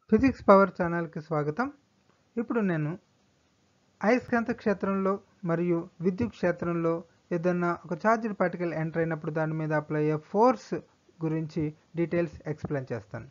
physics power ఛానల్కి స్వాగతం ఇప్పుడు నేను అయస్కాంత క్షేత్రంలో మరియు విద్యుత్ క్షేత్రంలో ఏదన్నా ఒక ఛార్జ్డ్ పార్టికల్ ఎంటర్ అయినప్పుడు దాని మీద అప్లై అయ్యే ఫోర్స్ గురించి డీటెయిల్స్ ఎక్స్ప్లెయిన్ చేస్తాను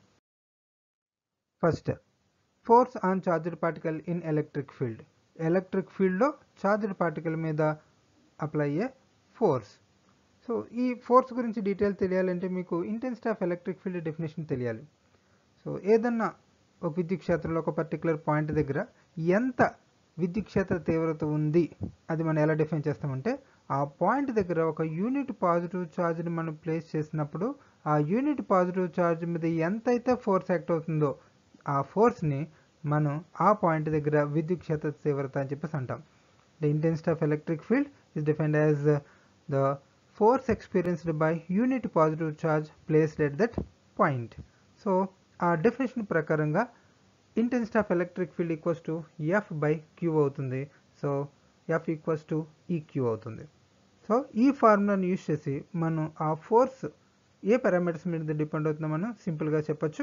first force on charged particle in electric field electric ఫీల్డ్లో ఛార్జ్డ్ పార్టికల్ మీద అప్లై అయ్యే ఫోర్స్ సో ఈ ఫోర్స్ గురించి డీటెయిల్ తెలియాలంటే మీకు intensity of electric field definition తెలియాలి సో ఏదన్నా ఒక విద్యుత్ క్షేత్రంలో ఒక పర్టికులర్ పాయింట్ దగ్గర ఎంత విద్యుత్ క్షేత్ర తీవ్రత ఉంది అది మనం ఎలా డిఫైన్ చేస్తామంటే ఆ పాయింట్ దగ్గర ఒక యూనిట్ పాజిటివ్ ఛార్జ్ని మనం ప్లేస్ చేసినప్పుడు ఆ యూనిట్ పాజిటివ్ ఛార్జ్ మీద ఎంతైతే ఫోర్స్ యాక్ట్ అవుతుందో ఆ ఫోర్స్ని మనం ఆ పాయింట్ దగ్గర విద్యుత్ క్షేత్ర తీవ్రత అని చెప్పేసి అంటాం the intensity of electric field is defined as the force experienced by unit positive charge placed at that point so ఆ డెఫినేషన్ ప్రకారంగా intensity of electric field equals to F by Q అవుతుంది so F equals to E Q అవుతుంది so ఈ ఫార్ములాని use చేసి మనం ఆ force ఏ పారామీటర్స్ మీద డిపెండ్ అవుతుందో మనం సింపుల్గా చెప్పొచ్చు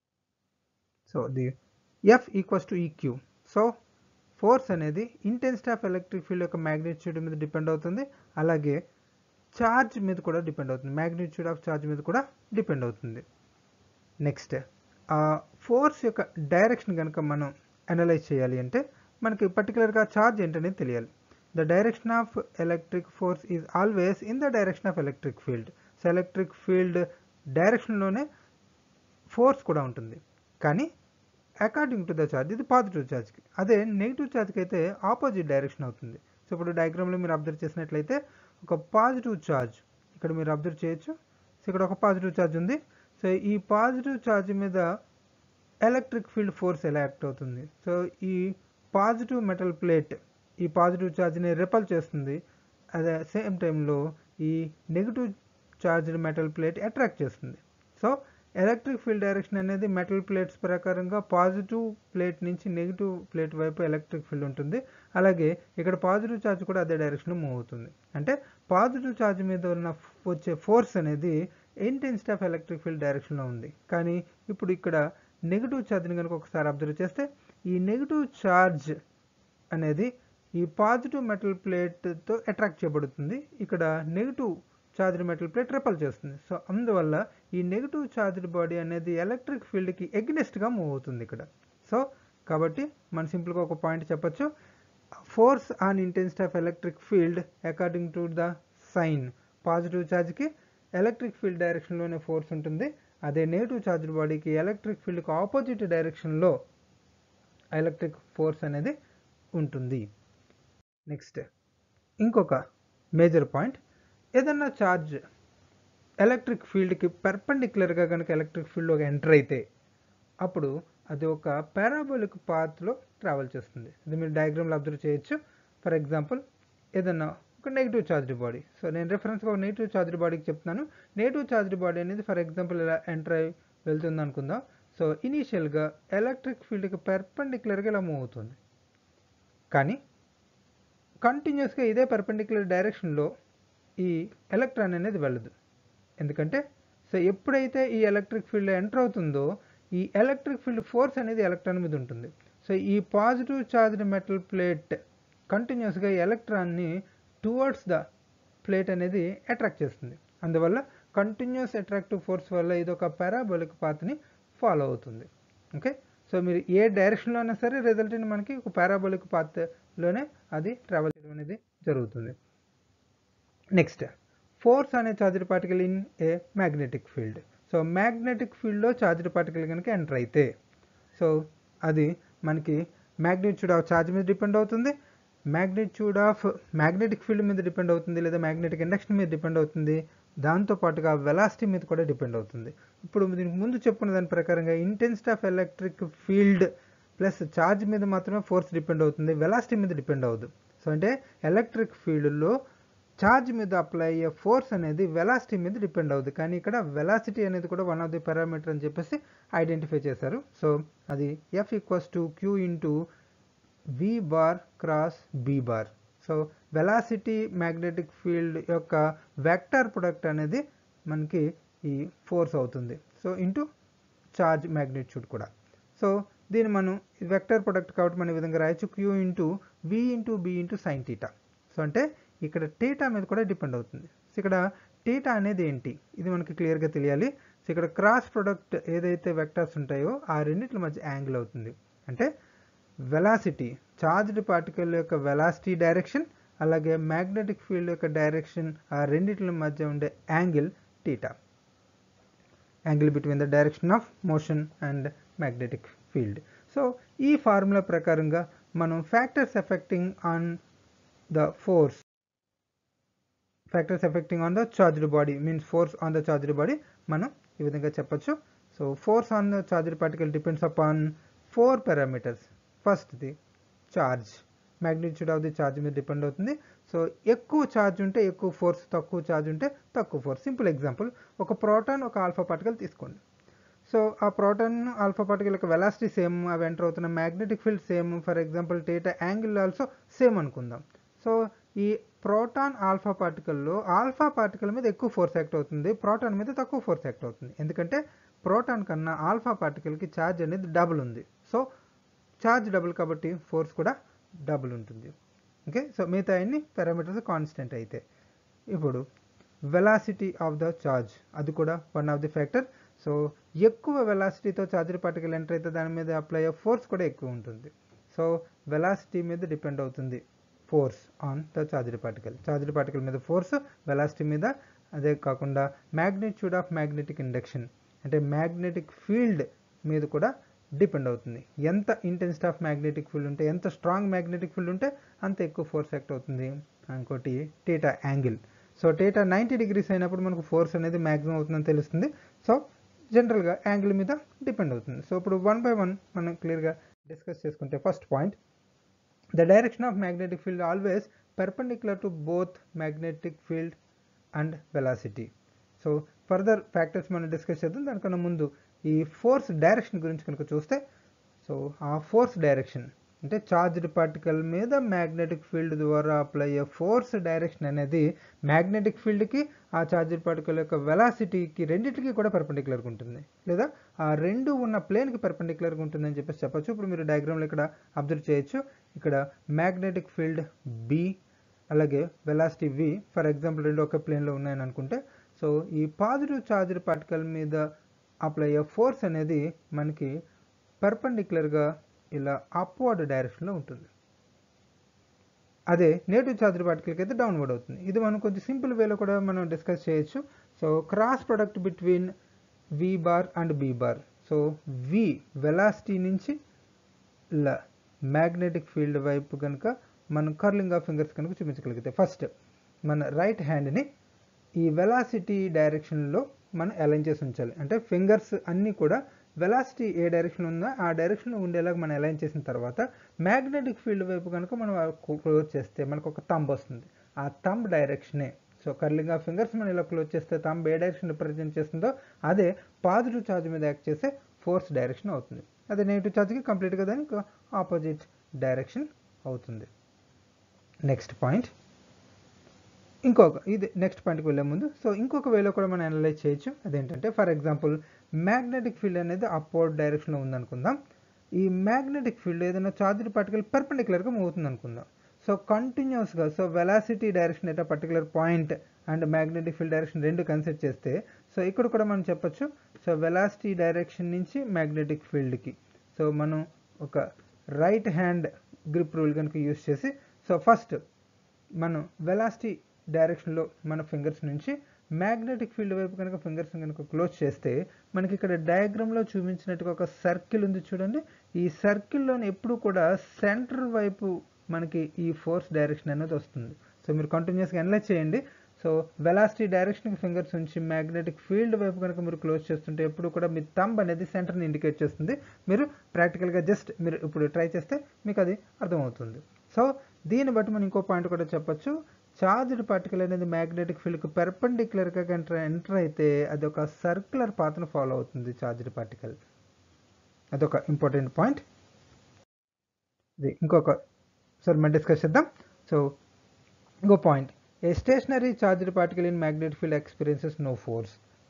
so the F equals to E Q so force అనేది ఇంటెన్సిటీ ఆఫ్ ఎలక్ట్రిక్ ఫీల్డ్ యొక్క మ్యాగ్నిట్యూడ్ మీద డిపెండ్ అవుతుంది అలాగే ఛార్జ్ మీద కూడా డిపెండ్ అవుతుంది మ్యాగ్నిట్యూడ్ ఆఫ్ ఛార్జ్ మీద కూడా డిపెండ్ అవుతుంది నెక్స్ట్ ఆ ఫోర్స్ యొక్క డైరెక్షన్ కనుక మనం అనలైజ్ చేయాలి అంటే మనకి పర్టికులర్గా ఛార్జ్ ఏంటనేది తెలియాలి the direction of electric force is always in the direction of electric field so electric field డైరెక్షన్లోనే ఫోర్స్ కూడా ఉంటుంది కానీ అకార్డింగ్ టు ద ఛార్జ్ ఇది పాజిటివ్ ఛార్జ్కి అదే నెగిటివ్ ఛార్జ్కి అయితే ఆపోజిట్ డైరెక్షన్ అవుతుంది సో ఇప్పుడు డయాగ్రామ్లో మీరు అబ్జర్వ్ చేసినట్లయితే ఒక పాజిటివ్ ఛార్జ్ ఇక్కడ మీరు అబ్జర్వ్ చేయొచ్చు సో ఇక్కడ ఒక పాజిటివ్ ఛార్జ్ ఉంది సో ఈ పాజిటివ్ ఛార్జ్ మీద ఎలక్ట్రిక్ ఫీల్డ్ ఫోర్స్ ఎలా యాక్ట్ అవుతుంది సో ఈ పాజిటివ్ మెటల్ ప్లేట్ ఈ పాజిటివ్ ఛార్జ్ని రిపల్ చేస్తుంది అదే సేమ్ టైంలో ఈ negative charged metal plate attract చేస్తుంది సో ఎలక్ట్రిక్ ఫీల్డ్ డైరెక్షన్ అనేది మెటల్ ప్లేట్స్ ప్రకారంగా పాజిటివ్ ప్లేట్ నుంచి నెగిటివ్ ప్లేట్ వైపు ఎలక్ట్రిక్ ఫీల్డ్ ఉంటుంది అలాగే ఇక్కడ పాజిటివ్ ఛార్జ్ కూడా అదే డైరెక్షన్లో మూవ్ అవుతుంది అంటే పాజిటివ్ ఛార్జ్ మీద ఉన్న వచ్చే ఫోర్స్ అనేది ఇంటెన్సిటీ ఆఫ్ ఎలక్ట్రిక్ ఫీల్డ్ డైరెక్షన్లో ఉంది కానీ ఇప్పుడు ఇక్కడ నెగిటివ్ ఛార్జ్ని కనుక ఒకసారి అబ్జర్వ్ చేస్తే ఈ నెగిటివ్ ఛార్జ్ అనేది ఈ పాజిటివ్ మెటల్ ప్లేట్తో అట్రాక్ట్ చేయబడుతుంది ఇక్కడ negative charged metal plate repel చేస్తుంది సో అందువల్ల ఈ నెగిటివ్ ఛార్జ్డ్ బాడీ అనేది ఎలక్ట్రిక్ ఫీల్డ్కి ఎగ్నెస్ట్గా మూవ్ అవుతుంది ఇక్కడ సో కాబట్టి మనం సింపుల్గా ఒక పాయింట్ చెప్పొచ్చు force on intensity of electric field according to the sign positive ఛార్జ్కి ఎలక్ట్రిక్ ఫీల్డ్ డైరెక్షన్లోనే ఫోర్స్ ఉంటుంది అదే నెగిటివ్ ఛార్జ్డ్ బాడీకి ఎలక్ట్రిక్ ఫీల్డ్కి ఆపోజిట్ డైరెక్షన్లో ఎలక్ట్రిక్ ఫోర్స్ అనేది ఉంటుంది నెక్స్ట్ ఇంకొక మేజర్ పాయింట్ ఏదన్నా ఛార్జ్ ఎలక్ట్రిక్ ఫీల్డ్కి పెర్పెండిక్యులర్గా కనుక ఎలక్ట్రిక్ ఫీల్డ్లోకి ఎంటర్ అయితే అప్పుడు అది ఒక పారాబోలిక్ పాత్లో ట్రావెల్ చేస్తుంది ఇది మీరు డయాగ్రామ్లో అబ్జర్వ్ చేయొచ్చు ఫర్ ఎగ్జాంపుల్ ఏదన్నా ఒక నెగిటివ్ ఛార్జ్డ్ బాడీ సో నేను రెఫరెన్స్గా ఒక నెగిటివ్ ఛార్జ్డ్ బాడీకి చెప్తున్నాను నెగిటివ్ ఛార్జ్డ్ బాడీ అనేది ఫర్ ఎగ్జాంపుల్ ఇలా ఎంటర్ అయి వెళ్తుంది అనుకుందాం సో ఇనీషియల్గా ఎలక్ట్రిక్ ఫీల్డ్కి పెర్పెండిక్యులర్గా ఇలా మూవ్ అవుతుంది కానీ కంటిన్యూస్గా ఇదే పెర్పెండిక్యులర్ డైరెక్షన్లో ఈ ఎలక్ట్రాన్ అనేది వెళ్ళదు ఎందుకంటే సో ఎప్పుడైతే ఈ ఎలక్ట్రిక్ ఫీల్డ్ ఎంటర్ అవుతుందో ఈ ఎలక్ట్రిక్ ఫీల్డ్ ఫోర్స్ అనేది ఎలక్ట్రాన్ మీద ఉంటుంది సో ఈ పాజిటివ్ ఛార్జ్డ్ మెటల్ ప్లేట్ కంటిన్యూస్గా ఎలక్ట్రాన్ని టువర్డ్స్ ద ప్లేట్ అనేది అట్రాక్ట్ చేస్తుంది అందువల్ల కంటిన్యూస్ అట్రాక్టివ్ ఫోర్స్ వల్ల ఇది ఒక పారాబోలిక్ పాత్ని ఫాలో అవుతుంది ఓకే సో మీరు ఏ డైరెక్షన్లో అయినా సరే రిజల్ట్ మనకి ఒక పారాబోలిక్ పాత్లోనే అది ట్రావెల్ చేయడం అనేది జరుగుతుంది నెక్స్ట్ ఫోర్స్ అనే charged particle in a magnetic field so magnetic ఫీల్డ్లో ఛార్జ్డ్ పార్టికల్ కనుక ఎంటర్ అయితే సో అది మనకి మ్యాగ్నిట్యూడ్ ఆఫ్ ఛార్జ్ మీద డిపెండ్ అవుతుంది మ్యాగ్నిట్యూడ్ ఆఫ్ మ్యాగ్నెటిక్ ఫీల్డ్ మీద డిపెండ్ అవుతుంది లేదా మ్యాగ్నెటిక్ ఇండక్షన్ మీద డిపెండ్ అవుతుంది దాంతోపాటుగా వెలాసిటీ మీద కూడా డిపెండ్ అవుతుంది ఇప్పుడు దీనికి ముందు చెప్పుకున్న దాని ప్రకారంగా intensity of electric field plus charge మీద మాత్రమే ఫోర్స్ డిపెండ్ అవుతుంది వెలాసిటీ మీద డిపెండ్ అవ్వదు సో అంటే ఎలక్ట్రిక్ ఫీల్డ్లో ఛార్జ్ మీద అప్లై అయ్యే ఫోర్స్ అనేది వెలాసిటీ మీద డిపెండ్ అవుతుంది కానీ ఇక్కడ వెలాసిటీ అనేది కూడా వన్ ఆఫ్ ది పారామీటర్ అని చెప్పేసి ఐడెంటిఫై చేశారు సో అది F equals to Q into V bar cross B bar so velocity magnetic field యొక్క వెక్టర్ ప్రొడక్ట్ అనేది మనకి ఈ ఫోర్స్ అవుతుంది సో ఇంటూ ఛార్జ్ మ్యాగ్నిట్యూడ్ కూడా సో దీన్ని మనం వెక్టర్ ప్రొడక్ట్ కాబట్టి మనం ఈ విధంగా రాయొచ్చు Q into V into B into sine theta so అంటే ఇక్కడ టీటా మీద కూడా డిపెండ్ అవుతుంది సో ఇక్కడ టీటా అనేది ఏంటి ఇది మనకి క్లియర్గా తెలియాలి సో ఇక్కడ క్రాస్ ప్రొడక్ట్ ఏదైతే వెక్టర్స్ ఉంటాయో ఆ రెండింటి మధ్య యాంగిల్ అవుతుంది అంటే వెలాసిటీ చార్జ్డ్ పార్టికల్ యొక్క వెలాసిటీ డైరెక్షన్ అలాగే మ్యాగ్నెటిక్ ఫీల్డ్ యొక్క డైరెక్షన్ ఆ రెండింటి మధ్య ఉండే angle theta angle between the direction of motion and magnetic field so ఈ ఫార్ములా ప్రకారంగా మనం factors affecting on the force factors affecting on the charged body means force on the charged body మనం ఈ విధంగా చెప్పొచ్చు so force on the charged particle depends upon four parameters first the charge magnitude of the charge మీద depend అవుతుంది so ఎక్కువ charge ఉంటే ఎక్కువ force తక్కువ ఛార్జ్ ఉంటే తక్కువ ఫోర్స్ సింపుల్ ఎగ్జాంపుల్ ఒక ప్రోటాన్ ఒక ఆల్ఫా పార్టికల్ తీసుకోండి సో ఆ ప్రోటాన్ ఆల్ఫా పార్టికల్ యొక్క వెలాసిటీ సేమ్ అవి ఎంటర్ అవుతున్న magnetic field same for example theta angle also same అనుకుందాం సో ఈ ప్రోటాన్ ఆల్ఫా పార్టికల్లో ఆల్ఫా పార్టికల్ మీద ఎక్కువ ఫోర్స్ యాక్ట్ అవుతుంది ప్రోటాన్ మీద తక్కువ ఫోర్స్ యాక్ట్ అవుతుంది ఎందుకంటే ప్రోటాన్ కన్నా ఆల్ఫా పార్టికల్కి ఛార్జ్ అనేది డబుల్ ఉంది సో ఛార్జ్ డబుల్ కాబట్టి ఫోర్స్ కూడా డబుల్ ఉంటుంది ఓకే సో మిగతా అన్ని పారామీటర్స్ కాన్స్టెంట్ అయితే ఇప్పుడు వెలాసిటీ ఆఫ్ ద ఛార్జ్ అది కూడా one of the factor so ఎక్కువ వెలాసిటీతో ఛార్జర్ పార్టికల్ ఎంటర్ అయితే దాని మీద అప్లై అయ్యే ఫోర్స్ కూడా ఎక్కువ ఉంటుంది సో వెలాసిటీ మీద డిపెండ్ అవుతుంది force on the charged particle charged particle మీద ఫోర్స్ వెలాసిటీ మీద అదే కాకుండా మ్యాగ్నిట్యూడ్ ఆఫ్ మ్యాగ్నెటిక్ ఇండక్షన్ అంటే మ్యాగ్నెటిక్ ఫీల్డ్ మీద కూడా డిపెండ్ అవుతుంది ఎంత ఇంటెన్సిటీ ఆఫ్ మ్యాగ్నెటిక్ ఫీల్డ్ ఉంటే ఎంత స్ట్రాంగ్ మ్యాగ్నెటిక్ ఫీల్డ్ ఉంటే అంత ఎక్కువ ఫోర్స్ యాక్ట్ అవుతుంది ఇంకోటి theta angle so theta ninety degrees అయినప్పుడు మనకు ఫోర్స్ అనేది మ్యాక్సిమం అవుతుందని తెలుస్తుంది సో జనరల్గా యాంగిల్ మీద డిపెండ్ అవుతుంది సో ఇప్పుడు వన్ బై వన్ మనం క్లియర్గా డిస్కస్ చేసుకుంటే first point the direction of magnetic field always perpendicular to both magnetic field and velocity so further factors మనం డిస్కస్ చేద్దాం దానికన్నా ముందు ఈ ఫోర్స్ డైరెక్షన్ గురించి కనుక చూస్తే సో ఆ ఫోర్స్ డైరెక్షన్ అంటే చార్జ్డ్ పార్టికల్ మీద మ్యాగ్నెటిక్ ఫీల్డ్ ద్వారా అప్లై అయ్యే ఫోర్స్ డైరెక్షన్ అనేది మ్యాగ్నెటిక్ ఫీల్డ్కి ఆ చార్జ్డ్ పార్టికల్ యొక్క వెలాసిటీకి రెండింటికి కూడా పర్పెండిక్యులర్గా ఉంటుంది లేదా ఆ రెండు ఉన్న ప్లేన్కి పర్పెండిక్యులర్గా ఉంటుందని చెప్పేసి చెప్పొచ్చు ఇప్పుడు మీరు డయాగ్రామ్లో ఇక్కడ అబ్జర్వ్ చేయొచ్చు ఇక్కడ మ్యాగ్నెటిక్ ఫీల్డ్ బి అలాగే వెలాసిటీ వి ఫర్ ఎగ్జాంపుల్ రెండు ఒక ప్లేన్లో ఉన్నాయని అనుకుంటే సో ఈ పాజిటివ్ చార్జ్డ్ పార్టికల్ మీద అప్లై అయ్యే ఫోర్స్ అనేది మనకి పర్పెండిక్యులర్గా ఇలా అప్వర్డ్ డైరెక్షన్లో ఉంటుంది అదే నేటివ్ చార్జ్డ్ పార్టికల్కి అయితే డౌన్వర్డ్ అవుతుంది ఇది మనం కొంచెం సింపుల్ వేలో కూడా మనం డిస్కస్ చేయొచ్చు so cross product between V bar and B bar so V velocity నుంచి ఇలా మ్యాగ్నెటిక్ ఫీల్డ్ వైపు కనుక మనం కర్లింగ్ ఆఫ్ ఫింగర్స్ కనుక చూపించగలిగితే ఫస్ట్ మన రైట్ హ్యాండ్ని ఈ వెలాసిటీ డైరెక్షన్లో మనం అలైన్ చేసి ఉంచాలి అంటే ఫింగర్స్ అన్నీ కూడా వెలాసిటీ ఏ డైరెక్షన్ ఉందో ఆ డైరెక్షన్లో ఉండేలాగా మనం అలైన్ చేసిన తర్వాత మ్యాగ్నెటిక్ ఫీల్డ్ వైపు కనుక మనం క్లోజ్ చేస్తే మనకు ఒక తంబ్ వస్తుంది ఆ తంబ్ డైరెక్షనే సో కర్లింగ్ ఆఫ్ ఫింగర్స్ మనం ఇలా క్లోజ్ చేస్తే తంబ్ ఏ డైరెక్షన్ రిప్రజెంట్ చేస్తుందో అదే పాజిటివ్ ఛార్జ్ మీద యాక్ట్ చేసే ఫోర్స్ డైరెక్షన్ అవుతుంది అదే నెగిటివ్ ఛార్జ్కి కంప్లీట్గా దానికి ఆపోజిట్ డైరెక్షన్ అవుతుంది నెక్స్ట్ పాయింట్ ఇంకొక ఇది నెక్స్ట్ పాయింట్కి వెళ్ళే ముందు సో ఇంకొక వేలో కూడా మనం అనలైజ్ చేయొచ్చు అదేంటంటే ఫర్ ఎగ్జాంపుల్ మ్యాగ్నెటిక్ ఫీల్డ్ అనేది అప్వర్డ్ డైరెక్షన్లో ఉందనుకుందాం ఈ మ్యాగ్నెటిక్ ఫీల్డ్ ఏదైనా చార్జ్డ్ పార్టికల్ పర్పెండిక్యులర్గా మూవ్ అవుతుంది అనుకుందాం సో కంటిన్యూస్గా so velocity direction at particular point and magnetic field direction రెండు కన్సిడర్ చేస్తే సో ఇక్కడ కూడా మనం చెప్పొచ్చు సో వెలాసిటీ డైరెక్షన్ నుంచి మ్యాగ్నెటిక్ ఫీల్డ్కి సో మనం ఒక రైట్ హ్యాండ్ గ్రిప్ రూల్ కనుక యూస్ చేసి సో ఫస్ట్ మనం వెలాసిటీ డైరెక్షన్లో మన ఫింగర్స్ నుంచి మ్యాగ్నెటిక్ ఫీల్డ్ వైపు కనుక ఫింగర్స్ కనుక క్లోజ్ చేస్తే మనకి ఇక్కడ డయాగ్రామ్లో చూపించినట్టుగా ఒక సర్కిల్ ఉంది చూడండి ఈ సర్కిల్లోని ఎప్పుడు కూడా సెంటర్ వైపు మనకి ఈ ఫోర్స్ డైరెక్షన్ అనేది వస్తుంది సో మీరు కంటిన్యూస్గా అనలైజ్ చేయండి సో వెలాసిటీ డైరెక్షన్కి ఫింగర్స్ ఉంచి మ్యాగ్నెటిక్ ఫీల్డ్ వైపు కనుక మీరు క్లోజ్ చేస్తుంటే ఎప్పుడు కూడా మీ తంబ్ అనేది సెంటర్ని ఇండికేట్ చేస్తుంది మీరు ప్రాక్టికల్గా జస్ట్ మీరు ఇప్పుడు ట్రై చేస్తే మీకు అది అర్థమవుతుంది సో దీన్ని బట్టి మనం ఇంకో పాయింట్ కూడా చెప్పొచ్చు చార్జ్డ్ పార్టికల్ అనేది మ్యాగ్నెటిక్ ఫీల్డ్కి పెర్పెండిక్యులర్గా ఎంటర్ ఎంటర్ అయితే అది ఒక సర్క్యులర్ పాత్ను ఫాలో అవుతుంది చార్జ్డ్ పార్టికల్ అదొక ఇంపార్టెంట్ పాయింట్ ఇది ఇంకొక సార్ మనం డిస్కస్ చేద్దాం సో ఇంకో point a stationary charged particle in magnetic field experiences no force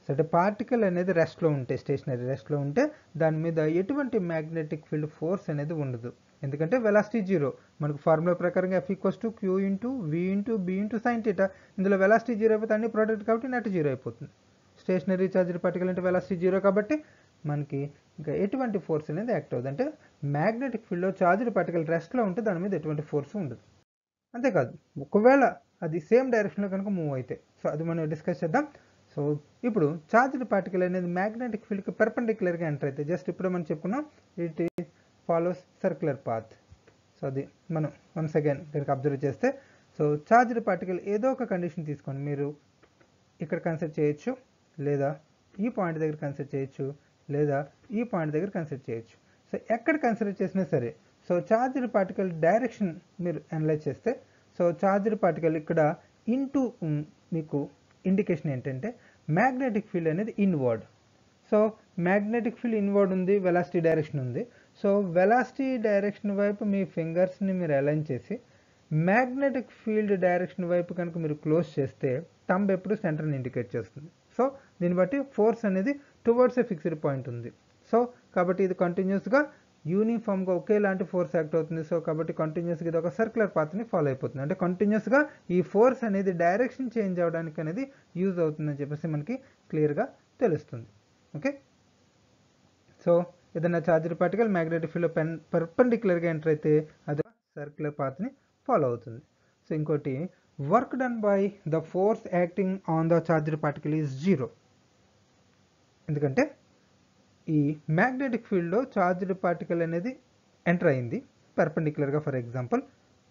so అంటే పార్టికల్ అనేది రెస్ట్లో ఉంటే స్టేషనరీ రెస్ట్లో ఉంటే దాని మీద ఎటువంటి మ్యాగ్నెటిక్ ఫీల్డ్ ఫోర్స్ అనేది ఉండదు ఎందుకంటే వెలాసిటీ జీరో మనకు ఫార్ములా ప్రకారంగా F equals to Q into V into B into sine theta ఇందులో వెలాసిటీ జీరో అయిపోతే అన్ని ప్రోడక్ట్ కాబట్టి నెట్ జీరో అయిపోతుంది స్టేషనరీ చార్జర్ పార్టికల్ అంటే వెలాసిటీ జీరో కాబట్టి మనకి ఇంకా ఎటువంటి ఫోర్స్ అనేది యాక్ట్ అవుతుంది అంటే మ్యాగ్నెటిక్ ఫీల్డ్లో చార్జర్ పార్టికల్ రెస్ట్లో ఉంటే దాని మీద ఎటువంటి ఫోర్స్ ఉండదు అంతేకాదు ఒకవేళ అది సేమ్ డైరెక్షన్లో కనుక మూవ్ అయితే సో అది మనం డిస్కస్ చేద్దాం సో ఇప్పుడు చార్జ్డ్ పార్టికల్ అనేది మ్యాగ్నెటిక్ ఫీల్డ్కి పెర్పెండిక్యులర్గా ఎంటర్ అయితే జస్ట్ ఇప్పుడు మనం చెప్పుకున్నాం it follows circular path so అది మనం వన్స్ అగైన్ దీనికి అబ్జర్వ్ చేస్తే సో చార్జ్డ్ పార్టికల్ ఏదో ఒక కండిషన్ తీసుకోండి మీరు ఇక్కడ కన్సిడర్ చేయొచ్చు లేదా ఈ పాయింట్ దగ్గర కన్సిడర్ చేయొచ్చు లేదా ఈ పాయింట్ దగ్గర కన్సిడర్ చేయొచ్చు సో ఎక్కడ కన్సిడర్ చేసినా సరే సో చార్జ్డ్ పార్టికల్ డైరెక్షన్ మీరు అనలైజ్ చేస్తే సో చార్జ్డ్ పార్టికల్ ఇక్కడ ఇంటూ మీకు ఇండికేషన్ ఏంటంటే మ్యాగ్నెటిక్ ఫీల్డ్ అనేది inward so magnetic field inward ఉంది వెలాసిటీ డైరెక్షన్ ఉంది సో వెలాసిటీ డైరెక్షన్ వైపు మీ ఫింగర్స్ని మీరు అలైన్ చేసి మ్యాగ్నెటిక్ ఫీల్డ్ డైరెక్షన్ వైపు కనుక మీరు క్లోజ్ చేస్తే తంబ్ ఎప్పుడు సెంటర్ని ఇండికేట్ చేస్తుంది సో దీన్ని బట్టి ఫోర్స్ అనేది టువర్డ్స్ ఏ ఫిక్స్డ్ పాయింట్ ఉంది సో కాబట్టి ఇది కంటిన్యూస్గా యూనిఫామ్గా ఒకేలాంటి ఫోర్స్ యాక్ట్ అవుతుంది సో కాబట్టి కంటిన్యూస్గా ఇది ఒక సర్క్యులర్ పాత్ని ఫాలో అయిపోతుంది అంటే కంటిన్యూస్గా ఈ ఫోర్స్ అనేది డైరెక్షన్ చేంజ్ అవ్వడానికి అనేది యూజ్ అవుతుందని చెప్పేసి మనకి క్లియర్గా తెలుస్తుంది ఓకే సో ఏదైనా చార్జర్ పార్టికల్ మ్యాగ్నెటిక్ ఫీల్డ్ పెన్ పర్పెండిక్యులర్గా ఎంటర్ అయితే అది సర్క్యులర్ పాత్ని ఫాలో అవుతుంది సో ఇంకోటి work done by the force acting on the charged particle is zero ఎందుకంటే ఈ మ్యాగ్నెటిక్ ఫీల్డ్లో చార్జ్డ్ పార్టికల్ అనేది ఎంటర్ అయింది పర్పెండిక్యులర్గా ఫర్ ఎగ్జాంపుల్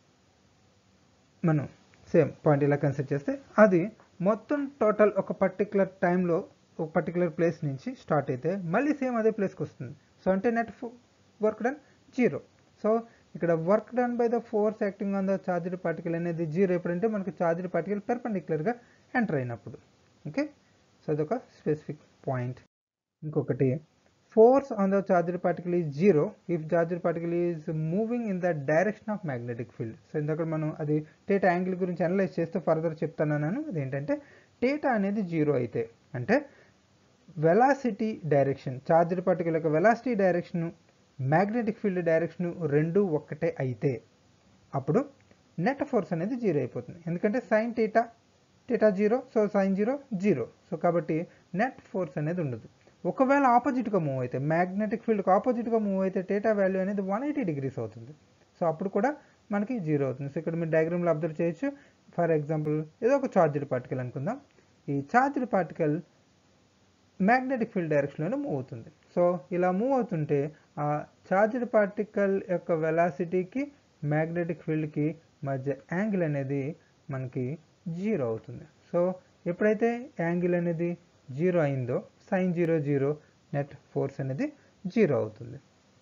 మనం సేమ్ పాయింట్ ఇలా కన్సిడర్ చేస్తే అది మొత్తం టోటల్ ఒక పర్టికులర్ టైంలో ఒక పర్టికులర్ ప్లేస్ నుంచి స్టార్ట్ అయితే మళ్ళీ సేమ్ అదే ప్లేస్కి వస్తుంది సో అంటే net work done zero so ఇక్కడ work done by the force acting on the charged particle అనేది జీరో ఎప్పుడంటే మనకి చార్జ్డ్ పార్టికల్ పెర్పెండిక్యులర్గా ఎంటర్ అయినప్పుడు ఓకే సో అదొక స్పెసిఫిక్ పాయింట్ ఇంకొకటి force on the charged particle is zero if charged particle is moving in the direction of magnetic field so ఇందాక మనం అది టేటా యాంగిల్ గురించి అనలైజ్ చేస్తూ ఫర్దర్ చెప్తాను నేను అదేంటంటే టేటా అనేది జీరో అయితే అంటే వెలాసిటీ డైరెక్షన్ చార్జ్డ్ పార్టికల్ యొక్క velocity direction magnetic field direction రెండు ఒక్కటే అయితే అప్పుడు నెట్ ఫోర్స్ అనేది జీరో అయిపోతుంది ఎందుకంటే sine theta theta zero so sine zero zero so కాబట్టి నెట్ ఫోర్స్ అనేది ఉండదు ఒకవేళ ఆపోజిట్గా మూవ్ అయితే మ్యాగ్నెటిక్ ఫీల్డ్కి ఆపోజిట్గా మూవ్ అయితే టేటా వాల్యూ అనేది వన్ ఎయిటీ డిగ్రీస్ అవుతుంది సో అప్పుడు కూడా మనకి జీరో అవుతుంది సో ఇక్కడ మీరు డయాగ్రామ్లో అబ్జర్వ్ చేయొచ్చు ఫర్ ఎగ్జాంపుల్ ఏదో ఒక చార్జ్డ్ పార్టికల్ అనుకుందాం ఈ చార్జ్డ్ పార్టికల్ మ్యాగ్నెటిక్ ఫీల్డ్ డైరెక్షన్లోనే మూవ్ అవుతుంది సో ఇలా మూవ్ అవుతుంటే ఆ చార్జ్డ్ పార్టికల్ యొక్క వెలాసిటీకి మ్యాగ్నెటిక్ ఫీల్డ్కి మధ్య యాంగిల్ అనేది మనకి జీరో అవుతుంది సో ఎప్పుడైతే యాంగిల్ అనేది జీరో అయిందో sine zero zero net force అనేది జీరో అవుతుంది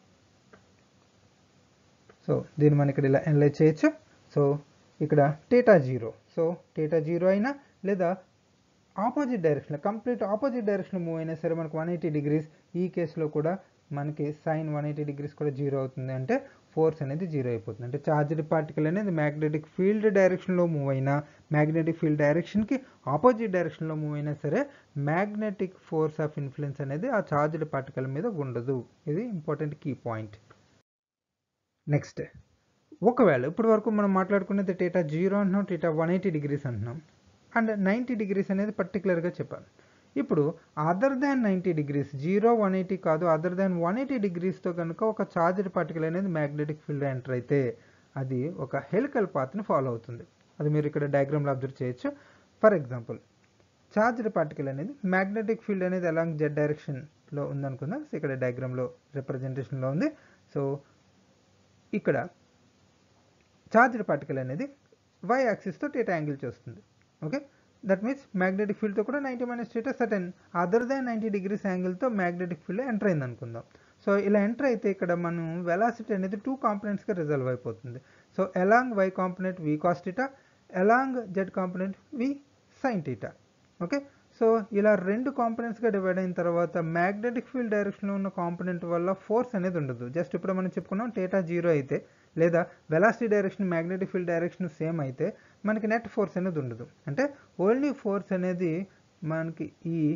సో దీన్ని మనం ఇక్కడ ఇలా ఎనలైజ్ చేయొచ్చు సో ఇక్కడ theta zero so theta zero అయినా లేదా opposite direction complete opposite direction move అయినా సరే మనకు వన్ ఎయిటీ డిగ్రీస్ ఈ కేసులో కూడా మనకి సైన్ వన్ ఎయిటీ డిగ్రీస్ కూడా జీరో అవుతుంది అంటే ఫోర్స్ అనేది జీరో అయిపోతుంది అంటే చార్జ్డ్ పార్టికల్ అనేది మ్యాగ్నెటిక్ ఫీల్డ్ డైరెక్షన్లో మూవ్ అయినా మ్యాగ్నెటిక్ ఫీల్డ్ డైరెక్షన్కి ఆపోజిట్ డైరెక్షన్లో మూవ్ అయినా సరే మ్యాగ్నెటిక్ ఫోర్స్ ఆఫ్ ఇన్ఫ్లుయెన్స్ అనేది ఆ చార్జ్డ్ పార్టికల్ మీద ఉండదు ఇది ఇంపార్టెంట్ కీ పాయింట్ నెక్స్ట్ ఒకవేళ ఇప్పటి వరకు మనం మాట్లాడుకునేది టేటా జీరో అంటున్నాం టేటా వన్ ఎయిటీ డిగ్రీస్ అంటున్నాం అండ్ నైంటీ డిగ్రీస్ అనేది పర్టికులర్గా చెప్పాను ఇప్పుడు other than ninety degrees zero one eighty కాదు అదర్ దాన్ వన్ ఎయిటీ డిగ్రీస్తో కనుక ఒక చార్జ్డ్ పార్టికల్ అనేది మ్యాగ్నెటిక్ ఫీల్డ్ ఎంటర్ అయితే అది ఒక హెలికల్ పాత్ని ఫాలో అవుతుంది అది మీరు ఇక్కడ డయాగ్రామ్లో అబ్జర్వ్ చేయొచ్చు ఫర్ ఎగ్జాంపుల్ చార్జ్డ్ పార్టికల్ అనేది మ్యాగ్నెటిక్ ఫీల్డ్ అనేది అలాంగ్ జెడ్ డైరెక్షన్లో ఉందనుకుందాం సో ఇక్కడ డయాగ్రామ్లో రిప్రజెంటేషన్లో ఉంది సో ఇక్కడ చార్జ్డ్ పార్టికల్ అనేది వై యాక్సిస్తో టేటా యాంగిల్ చేస్తుంది ఓకే దట్ మీన్స్ మ్యాగ్నెటిక్ ఫీల్డ్తో కూడా ninety minus theta certain other than ninety degrees యాంగిల్తో మ్యాగ్నెటిక్ ఫీల్డ్ ఎంటర్ అయింది అనుకుందాం సో ఇలా ఎంటర్ అయితే ఇక్కడ మనం వెలాసిటీ అనేది టూ కాంపనెంట్స్గా రిజల్వ్ అయిపోతుంది so along Y component V cos theta along Z component V sine theta okay so ఇలా రెండు కాంపనెంట్స్గా డివైడ్ అయిన తర్వాత మ్యాగ్నెటిక్ ఫీల్డ్ డైరెక్షన్లో ఉన్న కాంపనెంట్ వల్ల ఫోర్స్ అనేది ఉండదు జస్ట్ ఇప్పుడు మనం చెప్పుకున్నాం టేటా జీరో అయితే లేదా velocity direction magnetic field direction same అయితే మనకి నెట్ ఫోర్స్ అనేది ఉండదు అంటే ఓన్లీ ఫోర్స్ అనేది మనకి ఈ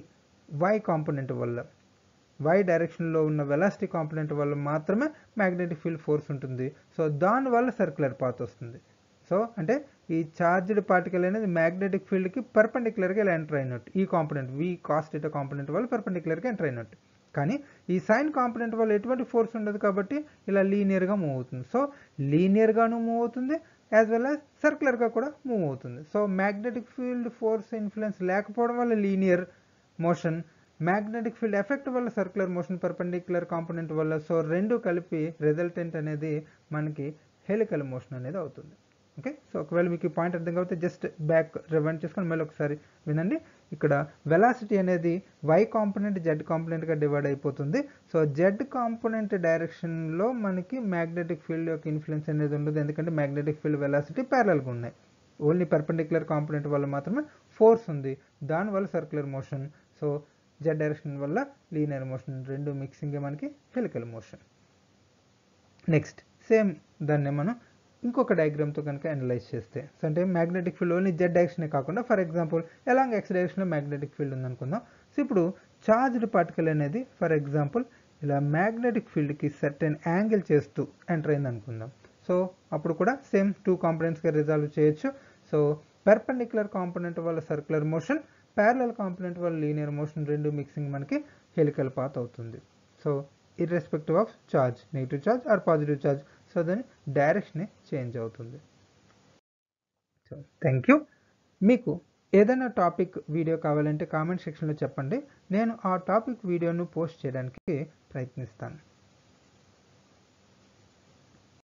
వై కాంపోనెంట్ వల్ల వై డైరెక్షన్లో ఉన్న వెలాసిటీ కాంపోనెంట్ వల్ల మాత్రమే మ్యాగ్నెటిక్ ఫీల్డ్ ఫోర్స్ ఉంటుంది సో దానివల్ల సర్క్యులర్ పాత్ వస్తుంది సో అంటే ఈ చార్జ్డ్ పార్టికల్ అనేది మ్యాగ్నెటిక్ ఫీల్డ్కి పర్పెండిక్యులర్గా ఇలా ఎంటర్ అయినట్టు ఈ కాంపోనెంట్ వి కాస్ట్ కాంపోనెంట్ వల్ల పర్పెండిక్యులర్గా ఎంటర్ అయినట్టు కానీ ఈ సైన్ కాంపోనెంట్ వల్ల ఎటువంటి ఫోర్స్ ఉండదు కాబట్టి ఇలా లీనియర్గా మూవ్ అవుతుంది సో లీనియర్గాను మూవ్ అవుతుంది యాజ్ వెల్ యాజ్ సర్క్యులర్గా కూడా మూవ్ అవుతుంది so magnetic field force influence లేకపోవడం వల్ల linear motion magnetic field effect వల్ల సర్క్యులర్ మోషన్ పర్పెండిక్యులర్ కాంపోనెంట్ వల్ల సో రెండు కలిపి రిజల్టెంట్ అనేది మనకి హెలికల్ మోషన్ అనేది అవుతుంది ఓకే సో ఒకవేళ మీకు ఈ పాయింట్ అర్థం కాకపోతే జస్ట్ బ్యాక్ రివైండ్ చేసుకొని మళ్ళీ ఒకసారి వినండి ఇక్కడ వెలాసిటీ అనేది వై కాంపోనెంట్ జెడ్ కాంపోనెంట్గా డివైడ్ అయిపోతుంది సో జెడ్ కాంపోనెంట్ డైరెక్షన్లో మనకి మ్యాగ్నెటిక్ ఫీల్డ్ యొక్క ఇన్ఫ్లుయెన్స్ అనేది ఉండదు ఎందుకంటే మ్యాగ్నెటిక్ ఫీల్డ్ వెలాసిటీ ప్యారల్గా ఉన్నాయి ఓన్లీ పర్పెండిక్యులర్ కాంపోనెంట్ వల్ల మాత్రమే ఫోర్స్ ఉంది దానివల్ల circular motion so Z direction వల్ల లీనియర్ మోషన్ రెండు మిక్సింగ్ మనకి హెలికల్ మోషన్ నెక్స్ట్ సేమ్ దాన్ని మనం ఇంకొక డయాగ్రామ్తో కనుక అనలైజ్ చేస్తే సో అంటే మ్యాగ్నెటిక్ ఫీల్డ్ ఓన్లీ జెడ్ డైరెక్షనే కాకుండా ఫర్ ఎగ్జాంపుల్ ఎలాంగ్ ఎక్స్ డైరెక్షన్లో మ్యాగ్నెటిక్ ఫీల్డ్ ఉందనుకుందాం సో ఇప్పుడు చార్జ్డ్ పార్టికల్ అనేది ఫర్ ఎగ్జాంపుల్ ఇలా మ్యాగ్నెటిక్ ఫీల్డ్కి సర్టెన్ యాంగిల్ చేస్తూ ఎంటర్ అయింది అనుకుందాం సో అప్పుడు కూడా సేమ్ టూ కాంపోనెంట్స్గా రిజాల్వ్ చేయొచ్చు సో పెర్పెండిక్యులర్ కాంపోనెంట్ వల్ల సర్క్యులర్ మోషన్ ప్యారలల్ కాంపోనెంట్ వల్ల లీనియర్ మోషన్ రెండు మిక్సింగ్ మనకి హెలికల్ పాత్ అవుతుంది so irrespective of charge negative charge or positive charge so దాని డైరెక్షన్ చేంజ్ అవుతుంది సో థ్యాంక్ యూ మీకు ఏదైనా టాపిక్ వీడియో కావాలంటే కామెంట్ సెక్షన్లో చెప్పండి నేను ఆ టాపిక్ వీడియోను పోస్ట్ చేయడానికి ప్రయత్నిస్తాను